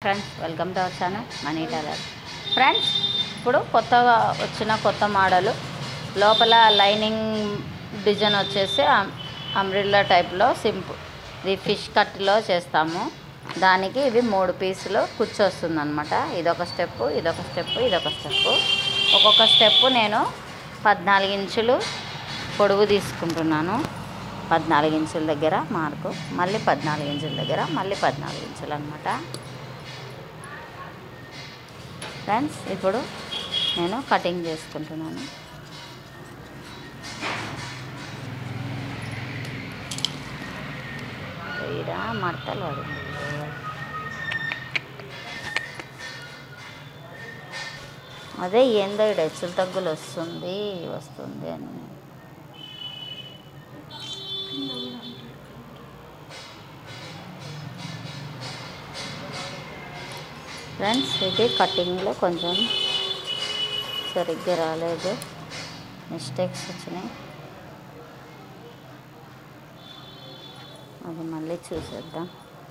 Friends welcome to our channel Mani tailor friends ఇప్పుడు కొత్తగా వచ్చిన కొత్త మోడల్ లోపల లైనింగ్ డిజైన్ వచ్చేసి అంబ్రిల్లా టైప్లో సింపుల్ ఇది ఫిష్ కట్లో చేస్తాము దానికి ఇవి మూడు పీసులు కూర్చొస్తుంది అనమాట ఇదొక స్టెప్ ఇదొక స్టెప్ ఇదొక స్టెప్ ఒక్కొక్క స్టెప్ నేను పద్నాలుగు ఇంచులు పొడుగు తీసుకుంటున్నాను పద్నాలుగు ఇంచుల దగ్గర మార్కు మళ్ళీ పద్నాలుగు ఇంచుల దగ్గర మళ్ళీ పద్నాలుగు ఇంచులు అనమాట ఫ్రెండ్స్ ఇప్పుడు నేను కటింగ్ చేసుకుంటున్నాను ఈడ మడతలు పడింది అదే ఏందో ఇక్కడ హెచ్చులు తగ్గులు వస్తుంది వస్తుంది అని ఫ్రెండ్స్ ఇది కటింగ్లో కొంచెం సరిగ్గా రాలేదు మిస్టేక్స్ వచ్చినాయి అది మళ్ళీ చూసేద్దాం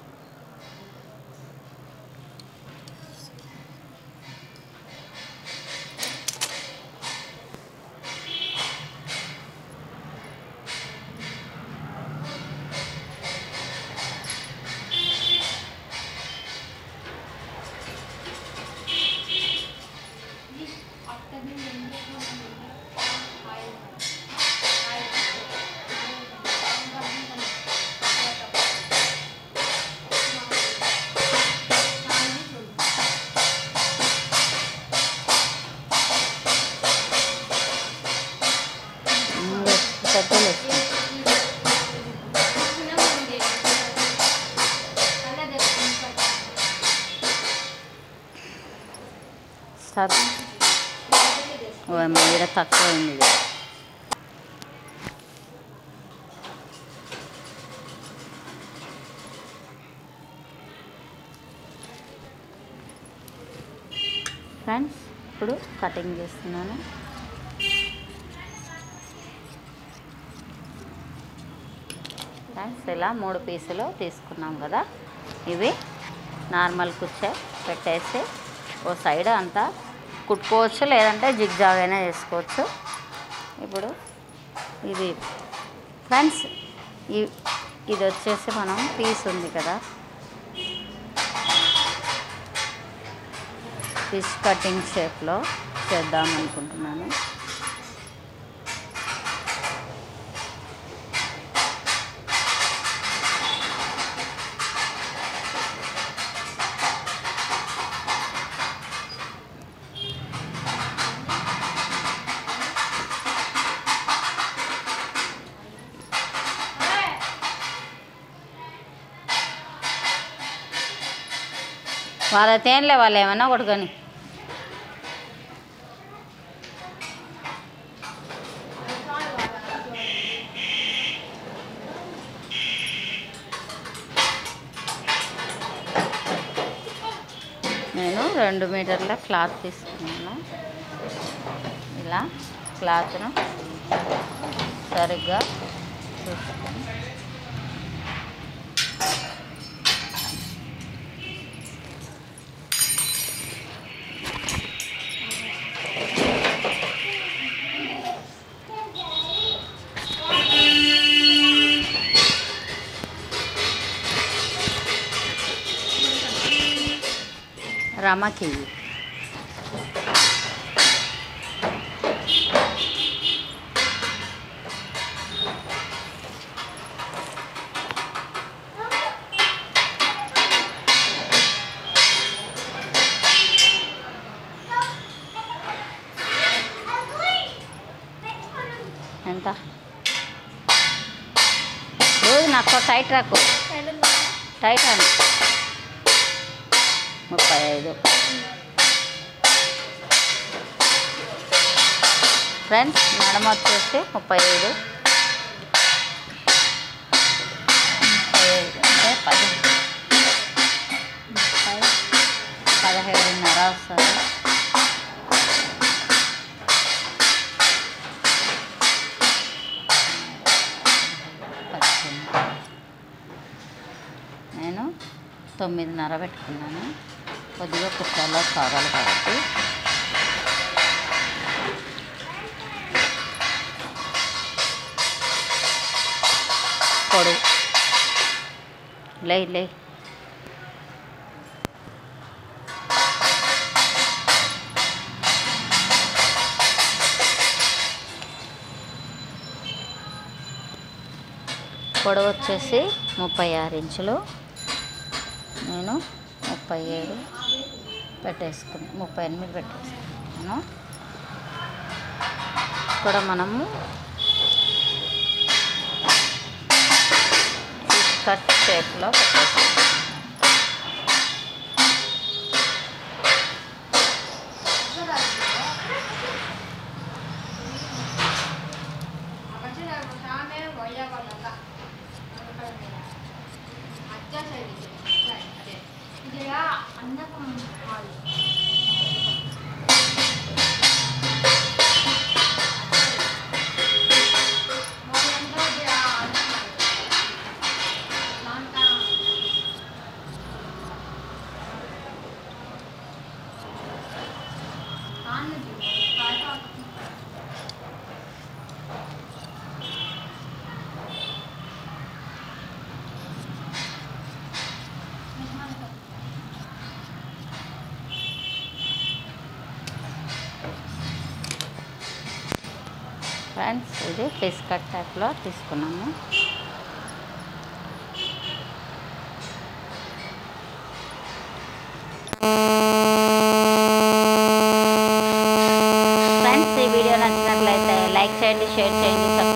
ఇంకా పెద్దలు వచ్చినాయి సార్ ఓ అమ్మ ఈడ తక్కువ అయింది ఇది ఫ్రెండ్స్ ఇప్పుడు కటింగ్ చేస్తున్నాను ఫ్రెండ్స్ ఇలా మూడు పీసులు తీసుకున్నాం కదా ఇవి నార్మల్ కుచ్చే పెట్టేసి ఓ సైడ్ అంతా కుట్టుకోవచ్చు లేదంటే జిగ్జాగ్ అయినా చేసుకోవచ్చు ఇప్పుడు ఇది ఫ్రెండ్స్ ఈ ఇది వచ్చేసి మనం పీస్ ఉంది కదా ఫిష్ కటింగ్ షేప్లో చేద్దాం అనుకుంటున్నాను వాళ్ళ తేనెలే వాళ్ళు ఏమన్నా కొడుకొని నేను రెండు మీటర్ల క్లాత్ తీసుకున్నాను ఇలా క్లాత్ను సరిగ్గా చూసుకొని రమకి ఎంత రోజు నాకు టైట్ రాకు టైట్ అని ముప్పై ఐదు ఫ్రెండ్స్ మేడం వచ్చేసి ముప్పై ఐదు ముప్పై ఐదు అంటే పది ముప్పై పదహేడున్నర వస్తుంది పద్దెనిమిది. నేను తొమ్మిదిన్నర పెట్టుకున్నాను కొద్దిగా కుక్కర్లో కాగాలి కాబట్టి పొడి లే లే పొడవు వచ్చేసి ముప్పై ఆరు ఇంచులు నేను ముప్పై ఏడు పెట్టేసుకుని ముప్పై ఎనిమిది పెట్టేసుకున్నాను ఇక్కడ మనము ఈ కట్ షేప్లో పెట్టేసుకుంటాం ఫ్రెండ్స్ ఇది ఫిష్ కట్ టైప్లో తీసుకున్నాము ఫ్రెండ్స్ ఈ వీడియో నచ్చినట్లయితే లైక్ చేయండి షేర్ చేయండి